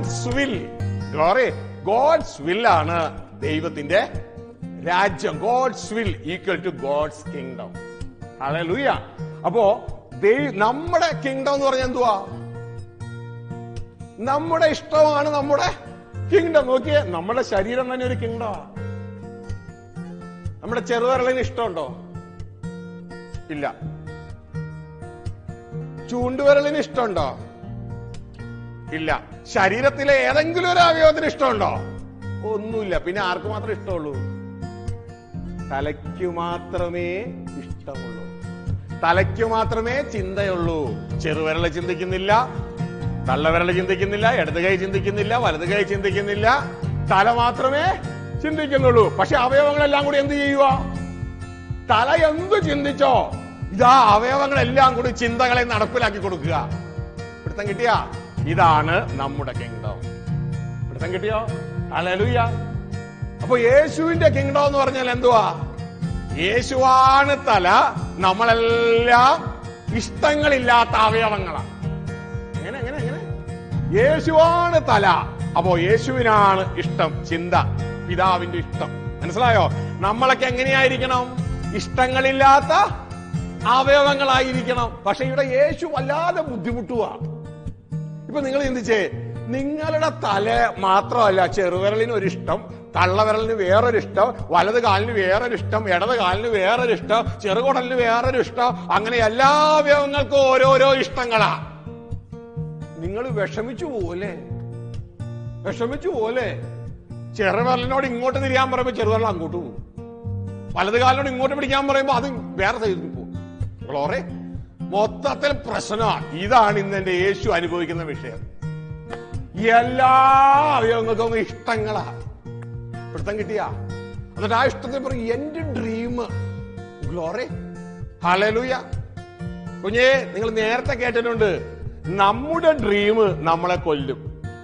God's will glory God's will ആണ് ദൈവത്തിന്റെ രാജ്യം God's will equal to God's kingdom hallelujah അപ്പോ ദൈ- നമ്മുടെ കിങ്ഡം എന്ന് പറഞ്ഞാൽ എന്തുവാ നമ്മുടെ ഇഷ്ടമാണ് നമ്മുടെ കിങ്ഡം നോക്കിയേ നമ്മുടെ ശരീരം തന്നെ ഒരു കിങ്ഡമാ നമ്മുടെ ചെറുവിരലിന് ഇഷ്ടമുണ്ടോ ഇല്ല ചൂണ്ടുവിരലിന് ഇഷ്ടമുണ്ടോ ഇല്ല ശരീരത്തിലെ ഏതെങ്കിലും ഒരു അവയവത്തിന് ഇഷ്ടമുണ്ടോ ഒന്നുമില്ല പിന്നെ ആർക്ക് മാത്രമേ ഇഷ്ടമുള്ളൂ തലയ്ക്ക് മാത്രമേ ഇഷ്ടമുള്ളൂ തലയ്ക്ക് മാത്രമേ ചിന്തയുള്ളൂ ചെറുവിരൽ ചിന്തിക്കുന്നില്ല തള്ളവിരൽ ചിന്തിക്കുന്നില്ല ഇടത് കൈ ചിന്തിക്കുന്നില്ല വലത് കൈ ചിന്തിക്കുന്നില്ല തല മാത്രമേ ചിന്തിക്കുന്നുള്ളൂ പക്ഷെ അവയവങ്ങളെല്ലാം കൂടി എന്ത് ചെയ്യുക തല എന്ത് ചിന്തിച്ചോ ഇതാ അവയവങ്ങളെല്ലാം കൂടി ചിന്തകളെ നടപ്പിലാക്കി കൊടുക്കുക പിടുത്തം കിട്ടിയ ഇതാണ് നമ്മുടെ കിങ്ഡം പിടുത്തം കിട്ടിയോ അലലുയ്യ അപ്പൊ യേശുവിന്റെ കിങ്ഡം എന്ന് പറഞ്ഞാൽ എന്തുവാ യേശുവാണ് തല നമ്മളെല്ലാം ഇഷ്ടങ്ങളില്ലാത്ത അവയവങ്ങളാണ് എങ്ങനെ എങ്ങനെ എങ്ങനെ യേശുവാണ് തല അപ്പോ യേശുവിനാണ് ഇഷ്ടം ചിന്ത പിതാവിന്റെ ഇഷ്ടം മനസ്സിലായോ നമ്മളൊക്കെ എങ്ങനെയായിരിക്കണം ഇഷ്ടങ്ങളില്ലാത്ത അവയവങ്ങളായിരിക്കണം പക്ഷെ ഇവിടെ യേശു വല്ലാതെ ബുദ്ധിമുട്ടുക ഇപ്പൊ നിങ്ങൾ ചിന്തിച്ചേ നിങ്ങളുടെ തല മാത്രമല്ല ചെറുവിരലിന് ഒരു ഇഷ്ടം തള്ളവിരലിന് വേറൊരു ഇഷ്ടം വലത് കാലിന് വേറൊരു ഇഷ്ടം ഇടത് കാലിന് വേറൊരു ഇഷ്ടം ചെറുകുടലിന് വേറൊരു ഇഷ്ടം അങ്ങനെ എല്ലാ അവയവങ്ങൾക്കും ഓരോരോ ഇഷ്ടങ്ങളാ നിങ്ങൾ വിഷമിച്ചു പോലെ വിഷമിച്ചു പോലെ ചെറുവിരലിനോട് ഇങ്ങോട്ട് തിരിയാൻ പറയുമ്പോ ചെറുവിരൽ അങ്ങോട്ട് പോകും വലത് കാലിനോട് ഇങ്ങോട്ട് പിടിക്കാൻ പറയുമ്പോ അത് വേറെ സൈഡിൽ പോകും ഗ്ലോറെ മൊത്തത്തിൽ പ്രശ്നമാണ് ഇതാണ് ഇന്ന് എന്റെ യേശു അനുഭവിക്കുന്ന വിഷയം എല്ലാ അവയവങ്ങൾക്കും ഇഷ്ടങ്ങളാ പിടുത്തം കിട്ടിയ എന്നിട്ട് ആ ഇഷ്ടത്തിൽ പറയും എന്റെ ഡ്രീം ഗ്ലോറെ ഹലലുയ കുഞ്ഞേ നിങ്ങൾ നേരത്തെ കേട്ടിട്ടുണ്ട് നമ്മുടെ ഡ്രീം നമ്മളെ കൊല്ലും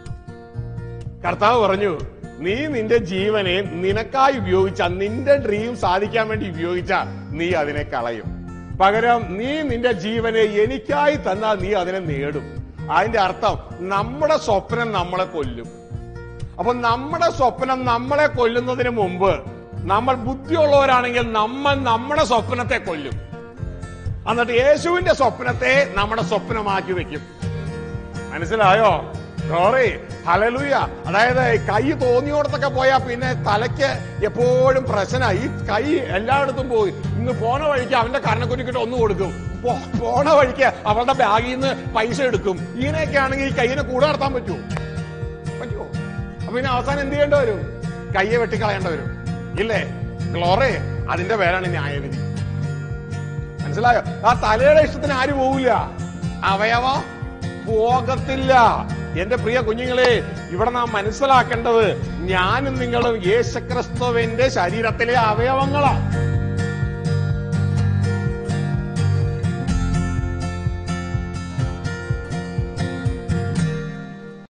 കർത്താവ് പറഞ്ഞു നീ നിന്റെ ജീവനെ നിനക്കായി ഉപയോഗിച്ച നിന്റെ ഡ്രീം സാധിക്കാൻ വേണ്ടി ഉപയോഗിച്ച നീ അതിനെ കളയും പകരം നീ നിന്റെ ജീവനെ എനിക്കായി തന്നാൽ നീ അതിനെ നേടും അതിന്റെ അർത്ഥം നമ്മുടെ സ്വപ്നം നമ്മളെ കൊല്ലും അപ്പൊ നമ്മുടെ സ്വപ്നം നമ്മളെ കൊല്ലുന്നതിന് മുമ്പ് നമ്മൾ ബുദ്ധിയുള്ളവരാണെങ്കിൽ നമ്മൾ നമ്മുടെ സ്വപ്നത്തെ കൊല്ലും എന്നിട്ട് യേശുവിന്റെ സ്വപ്നത്തെ നമ്മുടെ സ്വപ്നമാക്കി വെക്കും മനസ്സിലായോ സോറി ഹലലുയ അതായത് കൈ തോന്നിയോടത്തൊക്കെ പോയാ പിന്നെ തലയ്ക്ക് എപ്പോഴും പ്രശ്ന ഈ കൈ എല്ലായിടത്തും പോയി ഇന്ന് പോണ വഴിക്ക് അവന്റെ കരണക്കുരുക്കിട്ട് ഒന്ന് കൊടുക്കും പോ- പോണ വഴിക്ക് അവളുടെ ബാഗിൽ നിന്ന് പൈസ എടുക്കും ഇങ്ങനെയൊക്കെ ആണെങ്കിൽ ഈ കൈയിനെ കൂടെ നടത്താൻ പറ്റുമോ പറ്റുമോ അപ്പൊ പിന്നെ അവസാനം എന്ത് ചെയ്യേണ്ടി വരും കയ്യെ വെട്ടിക്കളയേണ്ടി വരും ഇല്ലേ ഗ്ലോറെ അതിന്റെ പേരാണ് ന്യായവിധി മനസ്സിലായോ ആ തലയുടെ ഇഷ്ടത്തിന് ആര് പോവില്ല അവയവ പോകത്തില്ല എന്റെ പ്രിയ കുഞ്ഞുങ്ങളെ ഇവിടെ നാം മനസ്സിലാക്കേണ്ടത് ഞാനും നിങ്ങളും യേശുക്രിസ്തുവിന്റെ ശരീരത്തിലെ അവയവങ്ങളാ